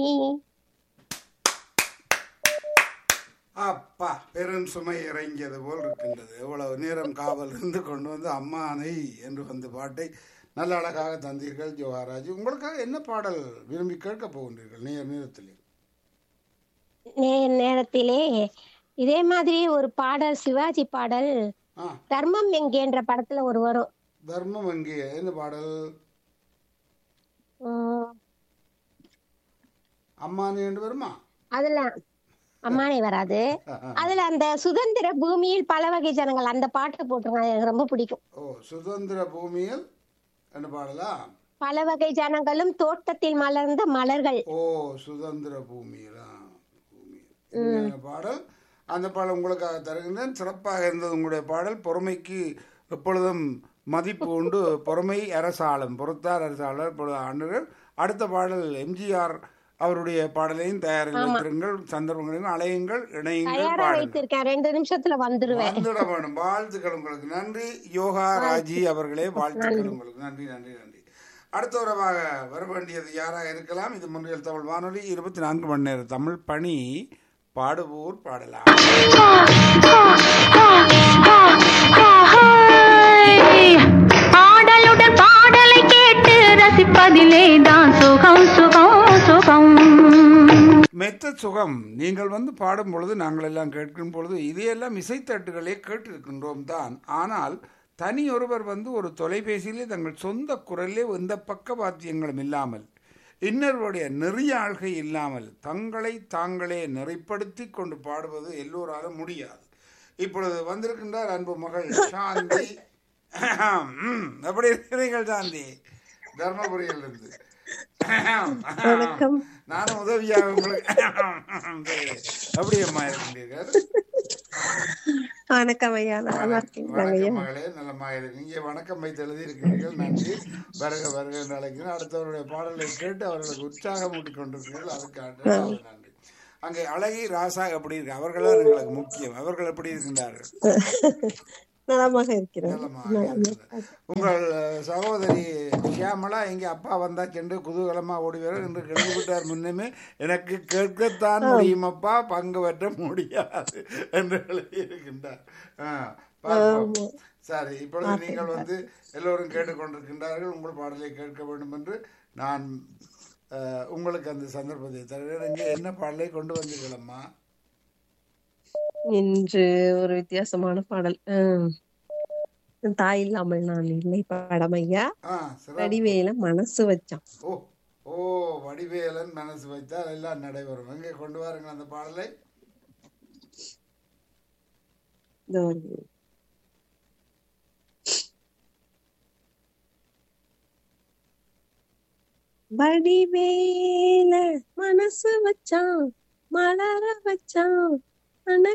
அப்பா பெரும் சுமை இறங்கியது போல் இருக்கின்றது எவ்வளவு நேரம் காவல் இருந்து கொண்டு வந்து அம்மானை என்று வந்த பாட்டை நல்ல அழகாக தந்தீர்கள் ஜோஹாராஜ் உங்களுக்காக என்ன பாடல் விரும்பி கேட்க போகின்றீர்கள் நேர நேரத்தில் நே- நேரத்திலே இதே மாதிரி ஒரு பாடல் சிவாஜி பாடல் ஆ தர்மம் எங்கேன்ற படத்துல ஒரு வரும் தர்மம் எங்கே என்ன பாடல் உம், அம்மானி என்று வருமா அதுல அம்மானே வராது அதுல அந்த சுதந்திர பூமியில் பல வகை ஜனங்கள் அந்த பாட்டை போட்டுருங்க அது எனக்கு ரொம்ப பிடிக்கும் ஓ சுதந்திர பூமியில் என்ன பாடலா பல வகை ஜனங்களும் தோட்டத்தில் மலர்ந்த மலர்கள் ஓ சுதந்திர பூமியிலா பூமியில் இனிமையான பாடல் அந்த பாடல் உங்களுக்காக தருகின்றேன் சிறப்பாக இருந்தது உங்களுடைய பாடல் பொறுமைக்கு எப்பொழுதும் மதிப்பு உண்டு பொறுமை அரசாளும் பொறுத்தார் அரசாளர் பொழுது ஆண்டுகள் அடுத்த பாடல் எம்ஜிஆர் அவருடைய பாடலையும் தயாரில் வைத்திருங்கள் சந்தர்ப்பங்களையும் அலையுங்கள் இணையுங்கள் தயாரா பாடுங்கள் வைத்திருக்கேன் ரெண்டு நிமிஷத்துல வந்துருவேன் வந்துட வேணும் வாழ்த்துக்கள் உங்களுக்கு நன்றி யோகா ராஜி அவர்களே வாழ்த்துக்கள் உங்களுக்கு நன்றி நன்றி நன்றி அடுத்த உறவாக வர வேண்டியது யாராக இருக்கலாம் இது முன்னில் தமிழ் வானொலி இருபத்தி நான்கு மணி நேர தமிழ் பணி பாடுவோர் பாடலாம் பாடலுடன் பாடலை கேட்டு ரசிப்பதிலே தான் சுகம் சுகம் சுகம் மெத்த சுகம் நீங்கள் வந்து பாடும் பொழுது நாங்கள் எல்லாம் கேட்கும் பொழுது இதையெல்லாம் இசைத்தட்டுகளே கேட்டிருக்கின்றோம் தான் ஆனால் தனி ஒருவர் வந்து ஒரு தொலைபேசியிலே தங்கள் சொந்த குரலிலே எந்த பக்கவாத்தியங்களும் இல்லாமல் இன்னொருவருடைய நெறிய ஆள்கை இல்லாமல் தங்களை தாங்களே நெறிப்படுத்தி கொண்டு பாடுவது எல்லோராலும் முடியாது இப்பொழுது வந்திருக்கின்றார் அன்பு மகள் சாந்தி ம், எப்படி இருக்கிறீர்கள் சாந்தி தர்மபுரியிலிருந்து வணக்கம். நானும் உதவியாக உங்களுக்கு எப்படி அம்மா இருக்கின்றீர்கள் வணக்கம் ஐயா நல்லா இருக்கீங்களா வணக்கம் மகளே நல்லமாக இருக்கு இங்கே வணக்கம் வைத்து எழுதி இருக்கிறீர்கள் நன்றி வருக வருக என்று அழைக்கிறேன் அடுத்தவருடைய பாடலை கேட்டு அவர்களுக்கு உற்சாகம் ஊட்டிக் கொண்டிருக்கிறீர்கள் அதுக்காக நன்றி அங்கே அழகி ராசா எப்படி இருக்கு அவர்களால் எங்களுக்கு முக்கியம் அவர்கள் எப்படி இருக்கின்றார்கள் நலமாக இருக்கிறேன் நலமாக இருக்கிறார். உங்கள் அஹ், சகோதரி ஷியாமலா எங்க அப்பா வந்தா சென்று குதூகலமா ஓடி வர என்று கிளம்பி விட்டார் முன்னமே எனக்கு கேட்கத்தான் முடியும் அப்பா பங்கு பெற்ற முடியாது என்று எழுதியிருக்கின்றார் ஆ, பார்ப்போம். சரி இப்பொழுது நீங்கள் வந்து எல்லோரும் கேட்டுக்கொண்டிருக்கின்றார்கள் உங்கள் பாடலை கேட்க வேண்டும் என்று நான் அஹ், உங்களுக்கு அந்த சந்தர்ப்பத்தை தருகிறேன் இங்கே என்ன பாடலை கொண்டு வந்தீர்களம்மா இன்று ஒரு வித்தியாசமான பாடல் ஹம். தாய் இல்லாமல் நான் இல்லை படம் ஐயா ஆ சிறப்பு வடிவேல மனசு வச்சான் ஓ ஓ வடிவேலன் மனசு வைத்தால் எல்லாம் நடைபெறும் எங்கே கொண்டு வாருங்க அந்த பாடலை இதோ வருது. வடிவேல மனசு வச்சான் மலர வச்சான்